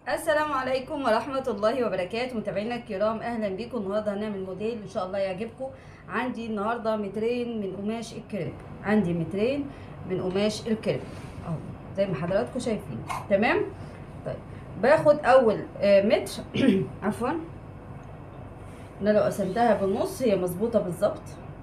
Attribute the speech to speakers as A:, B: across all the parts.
A: السلام عليكم ورحمة الله وبركاته متابعينا الكرام أهلا بيكم النهاردة هنعمل موديل إن شاء الله يعجبكم عندي النهاردة مترين من قماش الكريب عندي مترين من قماش الكريب أهو زي ما حضراتكم شايفين تمام طيب باخد أول آه، متر عفوا أنا لو قسمتها بالنص هي مظبوطة بالظبط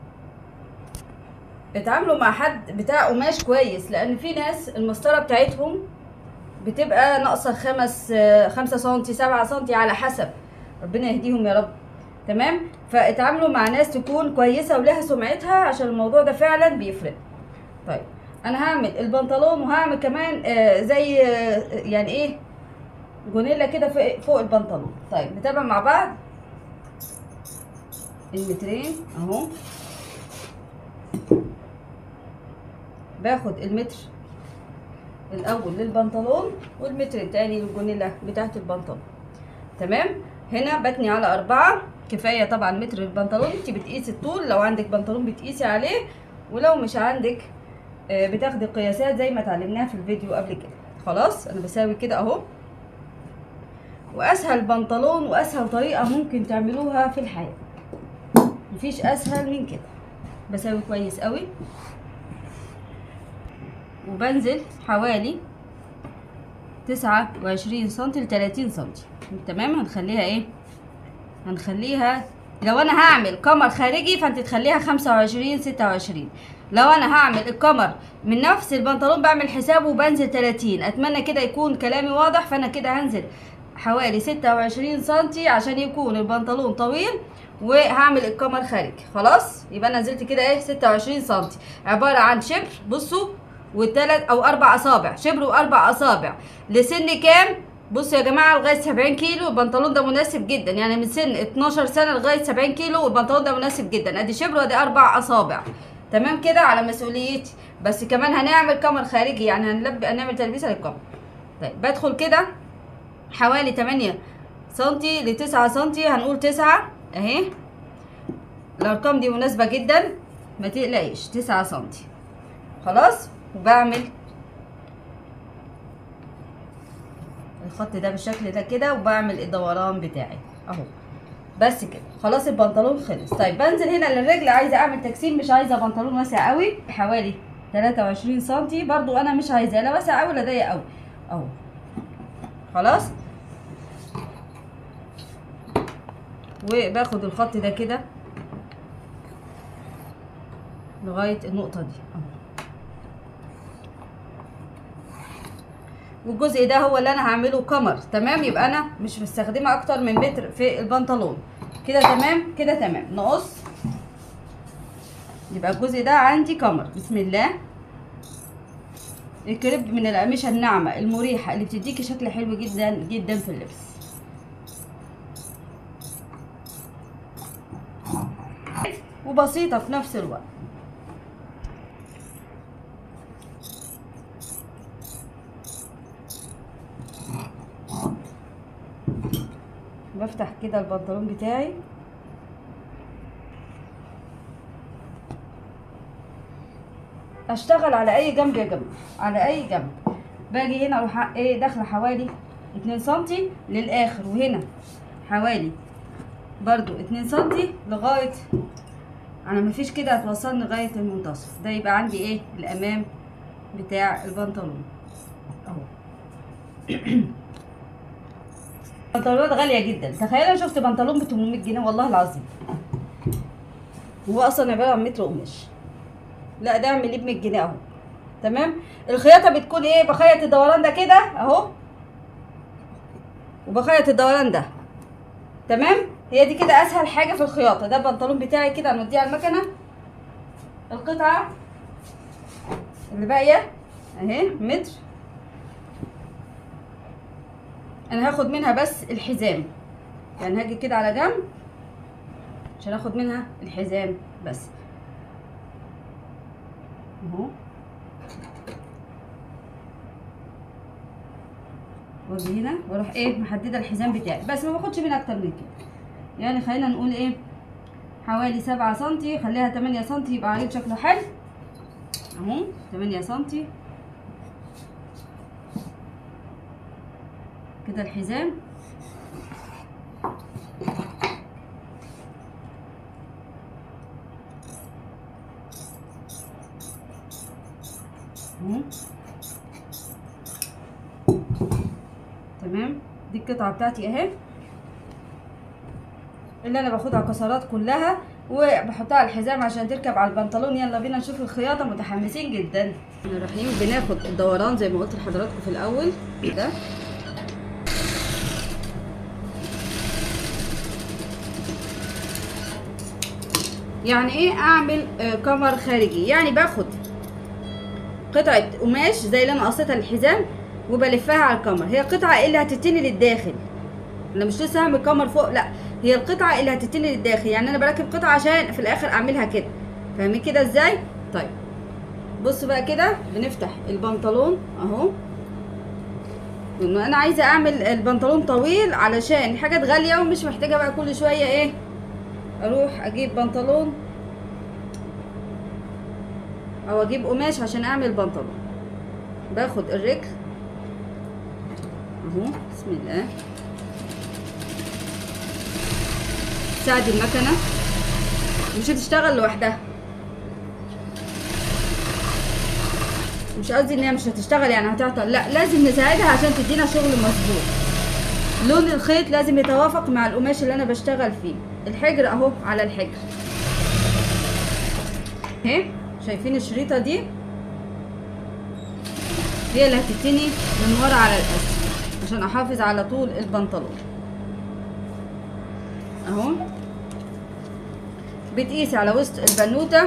A: اتعاملوا مع حد بتاع قماش كويس لأن في ناس المسطرة بتاعتهم بتبقى ناقصه خمس خمسة سنتي سبعة سنتي على حسب ربنا يهديهم يا رب تمام فاتعاملوا مع ناس تكون كويسه ولها سمعتها عشان الموضوع ده فعلا بيفرق طيب انا هعمل البنطلون وهعمل كمان آه، زي آه، يعني ايه جونيلا كده فوق- فوق البنطلون طيب نتابع مع بعض المترين اهو باخد المتر الاول للبنطلون والمتر التاني للجونيلا بتاعت البنطلون تمام هنا بتني على أربعة كفاية طبعا متر البنطلون انت بتقيسي الطول لو عندك بنطلون بتقيسي عليه ولو مش عندك آه، بتاخدي قياسات زي ما اتعلمناها في الفيديو قبل كده خلاص انا بساوي كده اهو واسهل بنطلون واسهل طريقة ممكن تعملوها في الحياة مفيش اسهل من كده بساوي كويس قوي وبنزل حوالي تسعة وعشرين سنتي لتلاتين سنتي تمام هنخليها ايه هنخليها لو انا هعمل قمر خارجي فانت تخليها خمسة وعشرين ستة وعشرين لو انا هعمل القمر من نفس البنطلون بعمل حسابه وبنزل تلاتين اتمنى كده يكون كلامي واضح فانا كده هنزل حوالي ستة وعشرين سنتي عشان يكون البنطلون طويل وهعمل القمر خارجي خلاص يبقى انا نزلت كده ايه ستة وعشرين سنتي عبارة عن شبر بصوا وثلاث او اربع اصابع شبر واربع اصابع لسن كام بصوا يا جماعه لغايه 70 كيلو البنطلون ده مناسب جدا يعني من سن 12 سنه لغايه 70 كيلو البنطلون ده مناسب جدا ادي شبر وادي اربع اصابع تمام كده على مسؤوليتي بس كمان هنعمل كمر خارجي يعني هنلب هنعمل تلبيسه للكمر طيب بدخل كده حوالي 8 سنتي ل 9 سنتي هنقول 9 اهي الارقام دي مناسبه جدا ما تقلقيش 9 سنتي خلاص وبعمل الخط ده بالشكل ده كده وبعمل الدوران بتاعي اهو بس كده خلاص البنطلون خلص طيب بنزل هنا للرجل عايزه اعمل تجسيم مش عايزه بنطلون واسع قوي حوالي 23 سنتي برضو انا مش عايزاه لا واسع قوي ولا ضيق قوي اهو خلاص وباخد الخط ده كده لغايه النقطه دي اهو والجزء ده هو اللي انا هعمله كمر تمام يبقى انا مش مستخدمه اكتر من متر في البنطلون كده تمام كده تمام نقص يبقى الجزء ده عندي كمر بسم الله الكريب من القماشه الناعمه المريحه اللي بتديكي شكل حلو جدا جدا في اللبس وبسيطه في نفس الوقت بفتح كده البنطلون بتاعي اشتغل على اي جنب يا جماعه على اي جنب باجي هنا اروح ايه داخله حوالي اتنين سنتي للاخر وهنا حوالي برضو اتنين سنتي لغايه انا مفيش كده هتوصلني لغايه المنتصف ده يبقى عندي ايه الامام بتاع البنطلون اهو بنطلونات غاليه جدا تخيل انا شفت بنطلون ب 800 جنيه والله العظيم هو اصلا عباره عن متر قماش لا ده اعمل ب 100 جنيه اهو تمام الخياطه بتكون ايه بخيط الدوران ده كده اهو وبخيط الدوران ده تمام هي دي كده اسهل حاجه في الخياطه ده البنطلون بتاعي كده هنوديه على المكنه القطعه اللي باقيه اهي متر انا هاخد منها بس الحزام يعني هاجي كده على جنب عشان اخد منها الحزام بس اهو واجي هنا واروح ايه محدده الحزام بتاعي بس ما باخدش منها اكتر من كده يعني خلينا نقول ايه حوالي سبعة سنتي خليها تمانية سنتي يبقى عليه شكله حلو اهو تمانية سنتي كده الحزام اهو. تمام دي القطعه بتاعتي اهي اللي انا باخدها كسرات كلها وبحطها على الحزام عشان تركب على البنطلون يلا بينا نشوف الخياطه متحمسين جدا احنا رايحين بناخد الدوران زي ما قلت لحضراتكم في الاول كده يعني ايه اعمل آه، كمر خارجي يعني باخد قطعه قماش زي اللي انا قصيتها للحزام وبلفها على الكمر هي القطعه اللي هتتني للداخل انا مش لسه هعمل كمر فوق لا هي القطعه اللي هتتني للداخل يعني انا بركب قطعه عشان في الاخر اعملها كده فاهمين كده ازاي طيب بصوا بقى كده بنفتح البنطلون اهو لانه انا عايزه اعمل البنطلون طويل علشان حاجات غاليه ومش محتاجه بقى كل شويه ايه اروح اجيب بنطلون او اجيب قماش عشان اعمل بنطلون باخد الرجل اهو بسم الله ساعد المكنه مش هتشتغل لوحدها مش قصدي ان هي مش هتشتغل يعني هتعطل لا لازم نساعدها عشان تدينا شغل مظبوط لون الخيط لازم يتوافق مع القماش اللي انا بشتغل فيه الحجر اهو على الحجر اهي شايفين الشريطه دي هي اللي هتتني من ورا على الاسفل عشان احافظ على طول البنطلون اهو بتقيسي على وسط البنوته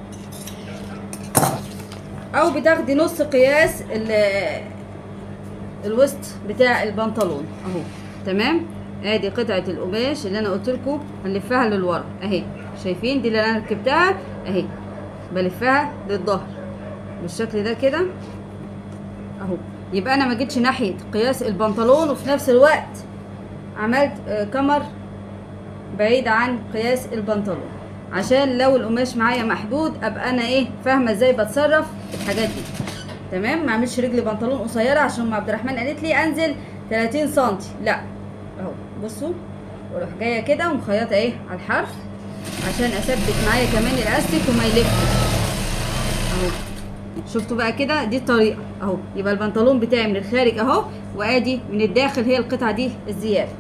A: او بتاخدي نص قياس ال- الوسط بتاع البنطلون اهو تمام ادي قطعه القماش اللي انا قلت لكم هنلفها للورا اهي شايفين دي اللي انا ركبتها اهي بلفها للظهر بالشكل ده كده اهو يبقى انا ما جيتش ناحيه قياس البنطلون وفي نفس الوقت عملت آه، كمر بعيد عن قياس البنطلون عشان لو القماش معايا محدود ابقى انا ايه فاهمه ازاي بتصرف في الحاجات دي تمام ما اعملش رجلي بنطلون قصيره عشان ام عبد الرحمن قالت لي انزل 30 سم لا اهو بصوا واروح جايه كده ومخيطه ايه على الحرف عشان اثبت معايا كمان الاستيك وما يلفش اهو شفتوا بقى كده دي الطريقه اهو يبقى البنطلون بتاعي من الخارج اهو وادي من الداخل هي القطعه دي الزياده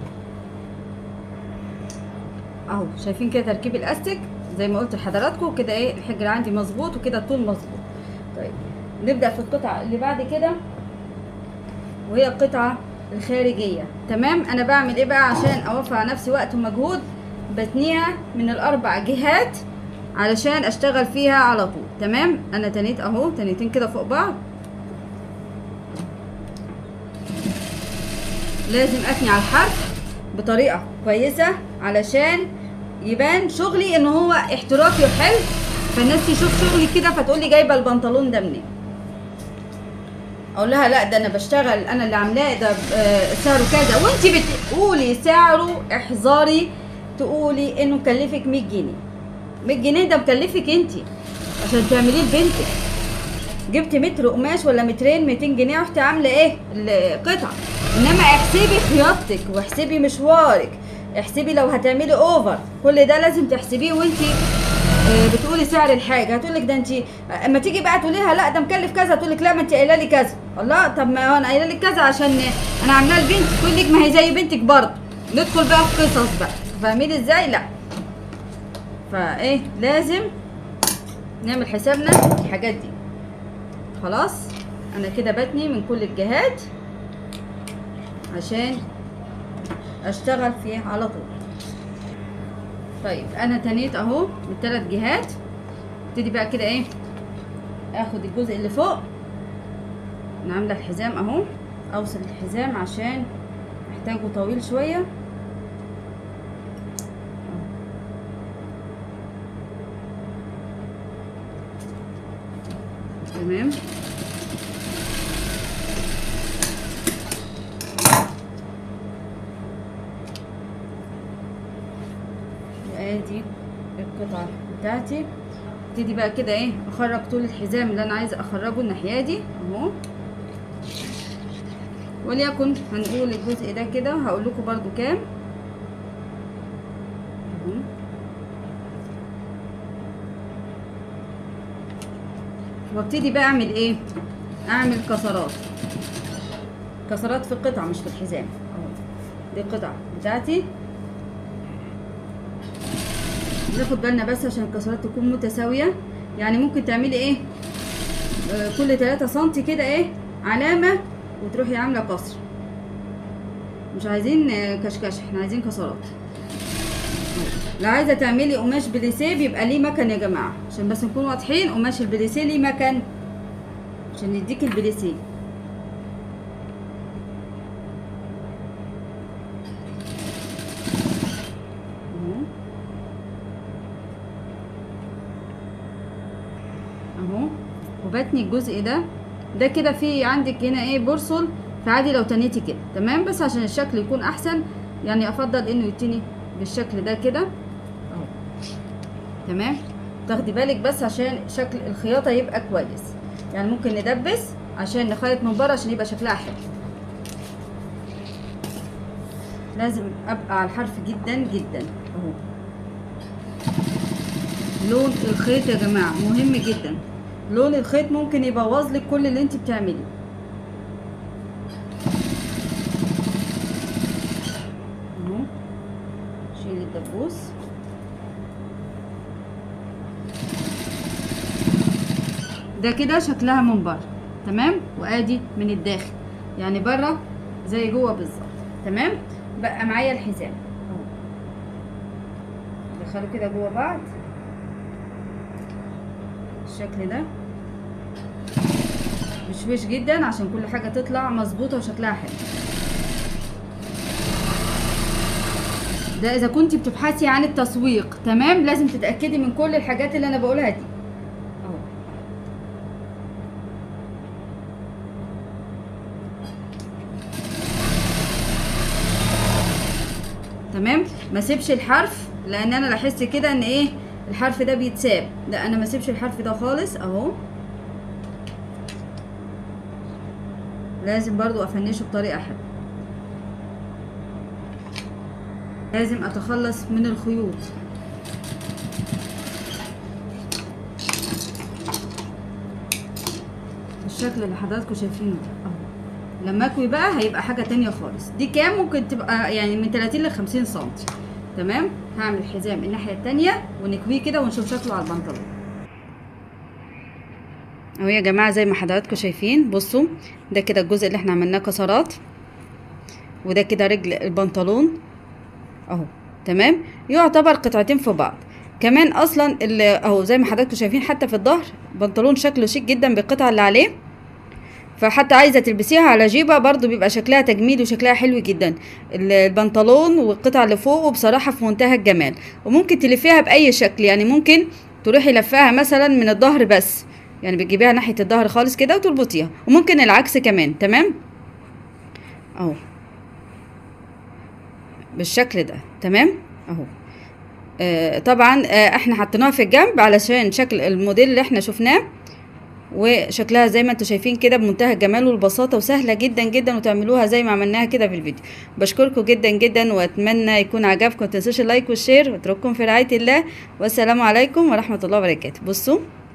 A: اهو شايفين كده تركيب الاستيك زي ما قلت لحضراتكم كده ايه الحجر عندي مظبوط وكده الطول مظبوط طيب نبدا في القطعه اللي بعد كده وهي القطعه الخارجيه تمام انا بعمل ايه بقى عشان اوفر على نفسي وقت ومجهود بتنيها من الاربع جهات علشان اشتغل فيها على طول تمام انا تنيت اهو تنيتين كده فوق بعض لازم اثني على الحرف بطريقه كويسه علشان يبان شغلي ان هو احترافي وحلو فالناس تشوف شغلي كده فتقول لي جايبه البنطلون ده منين اقول لها لا ده انا بشتغل انا اللي عاملاه ده آه، سعره كذا وانت بتقولي سعره احذري تقولي انه مكلفك 100 جنيه 100 جنيه ده مكلفك انت عشان تعمليه لبنتك جبت متر قماش ولا مترين 200 جنيه رحت عامله ايه القطعه انما احسبي خياطتك واحسبي مشوارك احسبي لو هتعملي اوفر كل ده لازم تحسبيه وانت بتقولي سعر الحاجه هتقولك ده انت اما تيجي بقى تقولي لها لا ده مكلف كذا تقولك لا ما انت قايله لي كذا الله طب ما هو انا قايله لك كذا عشان انا عاملاه لبنتي تقول لك ما هي زي بنتك برضه ندخل بقى في قصص بقى فاهمين ازاي لا فايه لازم نعمل حسابنا في الحاجات دي خلاص انا كده بتني من كل الجهات عشان اشتغل فيه على طول طيب انا تنيت اهو من الثلاث جهات ابتدي بقى كده ايه اخد الجزء اللي فوق انا عامله الحزام اهو اوصل الحزام عشان محتاجه طويل شويه تمام ادي القطعه بتاعتي ابتدي بقى كده ايه اخرج طول الحزام اللي انا عايزه اخرجه الناحيه دي اهو وليكن هنقول الجزء ده كده هقول لكم برضو كام اهو وابتدي بقى اعمل ايه اعمل كسرات كسرات في القطعه مش في الحزام اهو دي القطعه بتاعتي ناخد بالنا بس عشان الكسرات تكون متساويه يعني ممكن تعملي ايه آه، كل 3 سنتي كده ايه علامه وتروحي عامله كسر مش عايزين آه، كشكشه احنا عايزين كسرات لو عايزه تعملي قماش بليسيه بيبقى ليه مكان يا جماعه عشان بس نكون واضحين قماش البليسيه ليه مكان عشان يديك البليسيه اهو اهو وبتني الجزء ده ده كده في عندك هنا ايه بورصل فعادي لو تنيتي كده تمام بس عشان الشكل يكون احسن يعني افضل انه يتني بالشكل ده كده اهو تمام تاخدي بالك بس عشان شكل الخياطه يبقى كويس يعني ممكن ندبس عشان نخيط من بره عشان يبقى شكلها حلو لازم ابقى على الحرف جدا جدا اهو لون الخيط يا جماعه مهم جدا لون الخيط ممكن يبوظ لك كل اللي انت بتعمليه اهو شيل الدبوس ده كده شكلها من بره تمام وادي من الداخل يعني بره زي جوه بالظبط تمام بقى معايا الحزام اهو دخلوا كده جوه بعض بالشكل ده مشوش جدا عشان كل حاجه تطلع مظبوطه وشكلها حلو ده اذا كنت بتبحثي عن التسويق تمام لازم تتاكدي من كل الحاجات اللي انا بقولها دي اهو تمام ما سيبش الحرف لان انا لاحظت كده ان ايه الحرف ده بيتساب لا انا ما سيبش الحرف ده خالص اهو لازم برضو افنشه بطريقه حلوه لازم اتخلص من الخيوط الشكل اللي حضراتكم شايفينه ده اهو لما اكوي بقى هيبقى حاجه تانية خالص دي كام ممكن تبقى يعني من 30 ل 50 سم تمام هعمل حزام الناحيه التانية ونكويه كده ونشوف شكله على البنطلون اهو يا جماعه زي ما حضراتكم شايفين بصوا ده كده الجزء اللي احنا عملناه كسرات وده كده رجل البنطلون اهو تمام يعتبر قطعتين في بعض كمان اصلا ال- اهو زي ما حضراتكم شايفين حتى في الظهر بنطلون شكله شيك جدا بالقطعه اللي عليه فحتى عايزه تلبسيها على جيبه برضو بيبقى شكلها تجميل وشكلها حلو جدا ال- البنطلون والقطعه اللي فوقه بصراحه في منتهى الجمال وممكن تلفيها باي شكل يعني ممكن تروحي لفاها مثلا من الظهر بس يعني بتجيبيها ناحيه الظهر خالص كده وتربطيها وممكن العكس كمان تمام اهو بالشكل ده تمام اهو آه طبعا آه احنا حطيناها في الجنب علشان شكل الموديل اللي احنا شفناه وشكلها زي ما انتم شايفين كده بمنتهى الجمال والبساطة وسهلة جدا جدا وتعملوها زي ما عملناها كده في الفيديو بشكركم جدا جدا واتمنى يكون عجبكم متنسوش اللايك والشير واترككم في رعاية الله والسلام عليكم ورحمة الله وبركاته بصوا